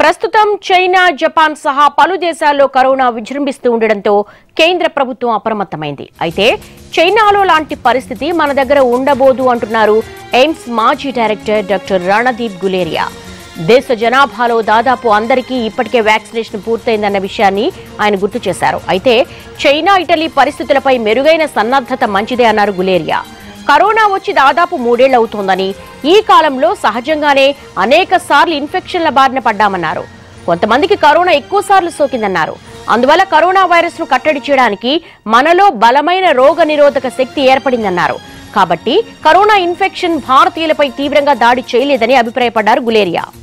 ప్రస్తుతం China Japan సహా పలు దేశాల్లో కరోనా విజృంభిస్తూ ఉండడంతో కేంద్ర ప్రభుత్వం అప్రమత్తమైంది అయితే చైనాలో లాంటి పరిస్థితి మన దగ్గర ఉండబోదు అంటున్నారు ఎయిమ్స్ మాజీ డైరెక్టర్ డాక్టర్ రణదీప్ గులేరియా దేశ జనాభాలో దాదాపు అందరికీ ఇప్పటికే వ్యాక్సినేషన్ పూర్తయిందన్న విషయాన్ని ఆయన గుర్తు చేశారు అయితే చైనా ఇటలీ పరిస్థితులపై మెరుగైన సన్నద్ధత మంచిదే అన్నారు గులేరియా కరోనా వచ్చి దాదాపు మూడేళ్లవుతోందని ఈ కాలంలో సహజంగానే అనేక సార్లు ఇన్ఫెక్షన్ల బారిన పడ్డామన్నారు కొంతమందికి కరోనా ఎక్కువ సార్లు సోకిందన్నారు అందువల్ల కరోనా వైరస్ ను కట్టడి చేయడానికి మనలో బలమైన రోగ నిరోధక శక్తి ఏర్పడిందన్నారు కాబట్టి కరోనా ఇన్ఫెక్షన్ భారతీయులపై తీవ్రంగా దాడి చేయలేదని అభిప్రాయపడ్డారు గులేరియా